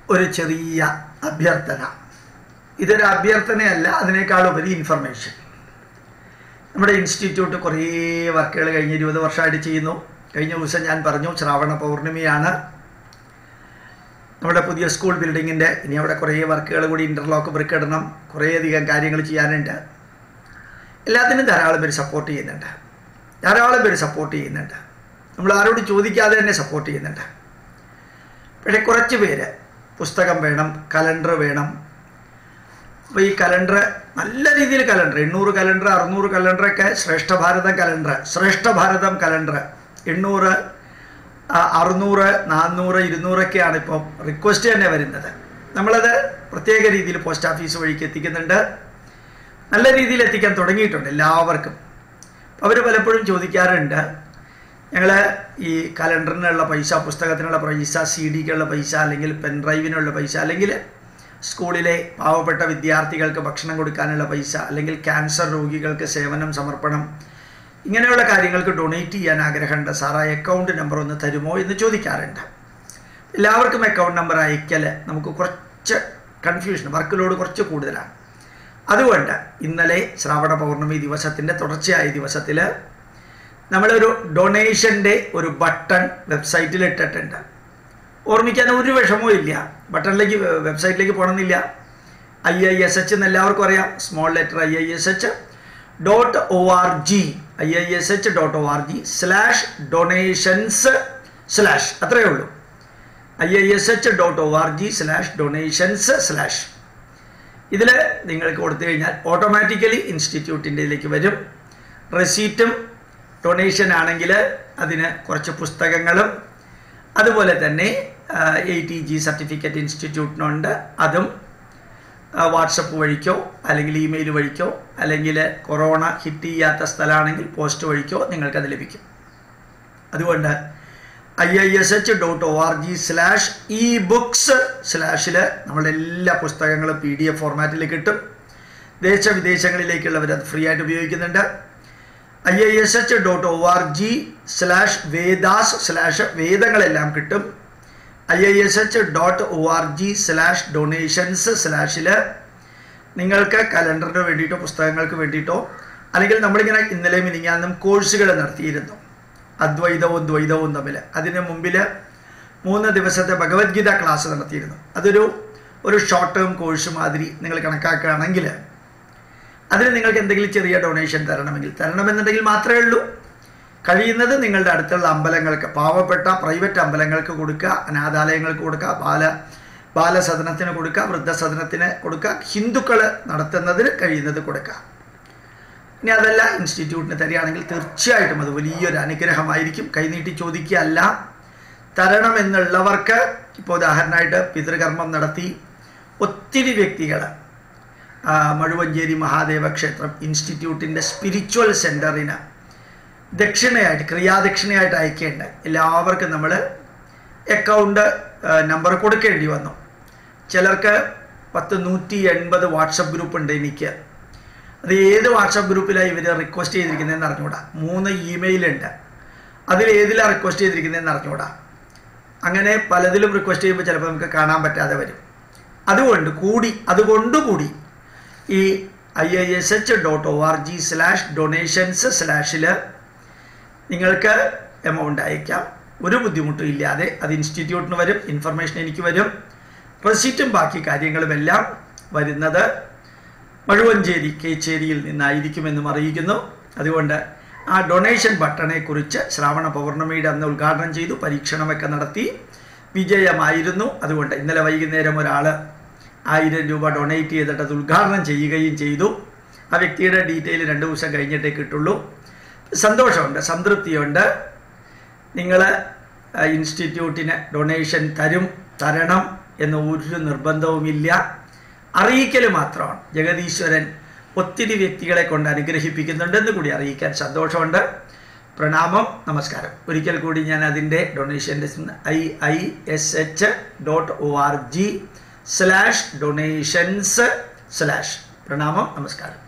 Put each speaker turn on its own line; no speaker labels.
ഒരു ചെറിയ അഭ്യർത്ഥന ഇതൊരു അഭ്യർത്ഥനയല്ല അതിനേക്കാളുപരി ഇൻഫർമേഷൻ നമ്മുടെ ഇൻസ്റ്റിറ്റ്യൂട്ട് കുറേ വർക്കുകൾ കഴിഞ്ഞ് ഇരുപത് വർഷമായിട്ട് ചെയ്യുന്നു കഴിഞ്ഞ ദിവസം ഞാൻ പറഞ്ഞു ശ്രാവണ പൗർണിമയാണ് നമ്മുടെ പുതിയ സ്കൂൾ ബിൽഡിങ്ങിൻ്റെ ഇനി അവിടെ കുറേ വർക്കുകൾ കൂടി ഇൻ്റർലോക്ക് ബ്രിക്ക് ഇടണം കുറേയധികം കാര്യങ്ങൾ ചെയ്യാനുണ്ട് എല്ലാത്തിനും ധാരാളം പേര് സപ്പോർട്ട് ചെയ്യുന്നുണ്ട് ധാരാളം പേര് സപ്പോർട്ട് ചെയ്യുന്നുണ്ട് നമ്മൾ ആരോട് ചോദിക്കാതെ തന്നെ സപ്പോർട്ട് ചെയ്യുന്നുണ്ട് പക്ഷേ കുറച്ച് പേര് പുസ്തകം വേണം കലണ്ടർ വേണം അപ്പോൾ ഈ കലണ്ടർ നല്ല രീതിയിൽ കലണ്ടർ എണ്ണൂറ് കലണ്ടർ അറുന്നൂറ് കലണ്ടറൊക്കെ ശ്രേഷ്ഠ ഭാരതം കലണ്ടർ ശ്രേഷ്ഠ ഭാരതം കലണ്ടർ എണ്ണൂറ് ആ, അറുന്നൂറ് നാന്നൂറ് ഇരുന്നൂറൊക്കെയാണ് ഇപ്പോൾ റിക്വസ്റ്റ് തന്നെ വരുന്നത് നമ്മളത് പ്രത്യേക രീതിയിൽ പോസ്റ്റ് ഓഫീസ് വഴിക്ക് എത്തിക്കുന്നുണ്ട് നല്ല രീതിയിൽ എത്തിക്കാൻ തുടങ്ങിയിട്ടുണ്ട് എല്ലാവർക്കും അവർ പലപ്പോഴും ചോദിക്കാറുണ്ട് ഞങ്ങൾ ഈ കലണ്ടറിനുള്ള പൈസ പുസ്തകത്തിനുള്ള പൈസ സി ഡിക്കുള്ള പൈസ അല്ലെങ്കിൽ പെൻ ഡ്രൈവിനുള്ള പൈസ അല്ലെങ്കിൽ സ്കൂളിലെ പാവപ്പെട്ട വിദ്യാർത്ഥികൾക്ക് ഭക്ഷണം കൊടുക്കാനുള്ള പൈസ അല്ലെങ്കിൽ ക്യാൻസർ രോഗികൾക്ക് സേവനം സമർപ്പണം ഇങ്ങനെയുള്ള കാര്യങ്ങൾക്ക് ഡൊണേറ്റ് ചെയ്യാൻ ആഗ്രഹമുണ്ട് സാർ ആ അക്കൗണ്ട് നമ്പർ ഒന്ന് തരുമോ എന്ന് ചോദിക്കാറുണ്ട് എല്ലാവർക്കും അക്കൗണ്ട് നമ്പർ അയക്കൽ നമുക്ക് കുറച്ച് കൺഫ്യൂഷൻ വർക്ക് ലോഡ് കുറച്ച് കൂടുതലാണ് അതുകൊണ്ട് ഇന്നലെ ശ്രാവണ പൗർണമി ദിവസത്തിൻ്റെ തുടർച്ചയായ ദിവസത്തിൽ നമ്മളൊരു ഡൊണേഷൻ്റെ ഒരു ബട്ടൺ വെബ്സൈറ്റിൽ ഇട്ടിട്ടുണ്ട് ഓർമ്മിക്കാൻ ഒരു വിഷമവും ഇല്ല ബട്ടണിലേക്ക് വെബ്സൈറ്റിലേക്ക് പോകണമെന്നില്ല ഐ ഐ എസ് എച്ച് എന്ന് എല്ലാവർക്കും അറിയാം small letter I I S H dot O R G I I S H dot O R G slash donations slash അത്രയേ ഉള്ളൂ I I S H dot O R G slash donations slash ഇതിൽ നിങ്ങൾക്ക് കൊടുത്തു കഴിഞ്ഞാൽ automatically ഇൻസ്റ്റിറ്റ്യൂട്ടിൻ്റെയിലേക്ക് വരും റെസീറ്റും donation ആണെങ്കിൽ അതിന് കുറച്ച് പുസ്തകങ്ങളും അതുപോലെ തന്നെ എ ടി ജി സർട്ടിഫിക്കറ്റ് ഇൻസ്റ്റിറ്റ്യൂട്ടിനുണ്ട് അതും വാട്സപ്പ് വഴിക്കോ അല്ലെങ്കിൽ ഇമെയിൽ വഴിക്കോ അല്ലെങ്കിൽ കൊറോണ ഹിറ്റ് ചെയ്യാത്ത സ്ഥലമാണെങ്കിൽ പോസ്റ്റ് വഴിക്കോ നിങ്ങൾക്കത് ലഭിക്കും അതുകൊണ്ട് I I S H dot O R G slash e books സ്ലാഷിൽ നമ്മളുടെ എല്ലാ പുസ്തകങ്ങളും പി ഡി എഫ് ഫോർമാറ്റിൽ കിട്ടും ദേശവിദേശങ്ങളിലേക്കുള്ളവർ അത് ഫ്രീ ആയിട്ട് ഉപയോഗിക്കുന്നുണ്ട് I I S H dot O R G slash Vedas slash വേദങ്ങളെല്ലാം കിട്ടും I I S H dot O R G slash donations സ്ലാഷിൽ നിങ്ങൾക്ക് കലണ്ടറിന് വേണ്ടിയിട്ടോ പുസ്തകങ്ങൾക്ക് വേണ്ടിയിട്ടോ അല്ലെങ്കിൽ നമ്മളിങ്ങനെ ഇന്നലെ മിനിങ്ങാന്നും കോഴ്സുകൾ നടത്തിയിരുന്നു അദ്വൈതവും ദ്വൈതവും തമ്മിൽ അതിന് മുമ്പിൽ മൂന്ന് ദിവസത്തെ ഭഗവത്ഗീത ക്ലാസ് നടത്തിയിരുന്നു അതൊരു ഒരു ഷോർട്ട് ടേം കോഴ്സ് മാതിരി നിങ്ങൾ കണക്കാക്കുകയാണെങ്കിൽ അതിന് നിങ്ങൾക്ക് എന്തെങ്കിലും ചെറിയ ഡൊണേഷൻ തരണമെങ്കിൽ തരണമെന്നുണ്ടെങ്കിൽ മാത്രമേ ഉള്ളൂ കഴിയുന്നത് നിങ്ങളുടെ അടുത്തുള്ള അമ്പലങ്ങൾക്ക് പാവപ്പെട്ട പ്രൈവറ്റ് അമ്പലങ്ങൾക്ക് കൊടുക്കുക അനാഥാലയങ്ങൾക്ക് കൊടുക്കുക ബാല ബാലസദനത്തിന് കൊടുക്കുക വൃദ്ധസദനത്തിന് കൊടുക്കുക ഹിന്ദുക്കൾ നടത്തുന്നതിന് കഴിയുന്നത് കൊടുക്കുക ഇനി അതല്ല ഇൻസ്റ്റിറ്റ്യൂട്ടിന് തരികയാണെങ്കിൽ തീർച്ചയായിട്ടും അത് വലിയൊരു അനുഗ്രഹമായിരിക്കും കൈനീട്ടി ചോദിക്കുകയല്ല തരണമെന്നുള്ളവർക്ക് ഇപ്പോൾ ഉദാഹരണമായിട്ട് പിതൃകർമ്മം നടത്തി ഒത്തിരി വ്യക്തികൾ മഴുവഞ്ചേരി മഹാദേവ ക്ഷേത്രം ഇൻസ്റ്റിറ്റ്യൂട്ടിൻ്റെ സ്പിരിച്വൽ സെൻറ്ററിന് ദക്ഷിണയായിട്ട് ക്രിയാദക്ഷിണയായിട്ട് അയക്കേണ്ട എല്ലാവർക്കും നമ്മൾ അക്കൗണ്ട് നമ്പർ കൊടുക്കേണ്ടി വന്നു ചിലർക്ക് പത്ത് നൂറ്റി എൺപത് വാട്സപ്പ് ഗ്രൂപ്പ് ഉണ്ട് എനിക്ക് അത് ഏത് വാട്സപ്പ് ഗ്രൂപ്പിലാണ് ഇവർ റിക്വസ്റ്റ് ചെയ്തിരിക്കുന്നതെന്ന് അറിഞ്ഞുകൂടാ മൂന്ന് ഇമെയിൽ ഉണ്ട് അതിൽ ഏതിലാണ് റിക്വസ്റ്റ് ചെയ്തിരിക്കുന്നതെന്ന് അറിഞ്ഞുകൂടാ അങ്ങനെ പലതിലും റിക്വസ്റ്റ് ചെയ്യുമ്പോൾ ചിലപ്പോൾ നമുക്ക് കാണാൻ പറ്റാതെ വരും അതുകൊണ്ട് കൂടി അതുകൊണ്ട് കൂടി ഈ I I S H dot O R G slash donations സ്ലാഷിൽ നിങ്ങൾക്ക് എമൗണ്ട് അയക്കാം ഒരു ബുദ്ധിമുട്ടും ഇല്ലാതെ അത് ഇൻസ്റ്റിറ്റ്യൂട്ടിന് വരും ഇൻഫർമേഷൻ എനിക്ക് വരും റെസിറ്റും ബാക്കി കാര്യങ്ങളുമെല്ലാം വരുന്നത് മഴുവഞ്ചേരി കേച്ചേരിയിൽ നിന്നായിരിക്കുമെന്നും അറിയിക്കുന്നു അതുകൊണ്ട് ആ ഡൊണേഷൻ ബട്ടണെ കുറിച്ച് ശ്രാവണ പൗർണമിയുടെ അന്ന് ഉദ്ഘാടനം ചെയ്തു പരീക്ഷണമൊക്കെ നടത്തി വിജയമായിരുന്നു അതുകൊണ്ട് ഇന്നലെ വൈകുന്നേരം ഒരാൾ ആയിരം രൂപ ഡൊണേറ്റ് ചെയ്തിട്ട് അത് ഉദ്ഘാടനം ചെയ്യുകയും ചെയ്തു ആ വ്യക്തിയുടെ ഡീറ്റെയിൽ രണ്ട് ദിവസം കഴിഞ്ഞിട്ടേ കിട്ടുള്ളൂ സന്തോഷമുണ്ട് സംതൃപ്തിയുണ്ട് നിങ്ങൾ ഇൻസ്റ്റിറ്റ്യൂട്ടിന് ഡൊണേഷൻ തരും തരണം എന്ന ഒരു നിർബന്ധവുമില്ല അറിയിക്കൽ മാത്രമാണ് ജഗതീശ്വരൻ ഒത്തിരി വ്യക്തികളെ കൊണ്ട് അനുഗ്രഹിപ്പിക്കുന്നുണ്ടെന്ന് കൂടി അറിയിക്കാൻ സന്തോഷമുണ്ട് പ്രണാമം നമസ്കാരം ഒരിക്കൽ കൂടി ഞാൻ അതിൻ്റെ ഡൊണേഷൻ്റെ I I S H dot O R G slash donations slash പ്രണാമം നമസ്കാരം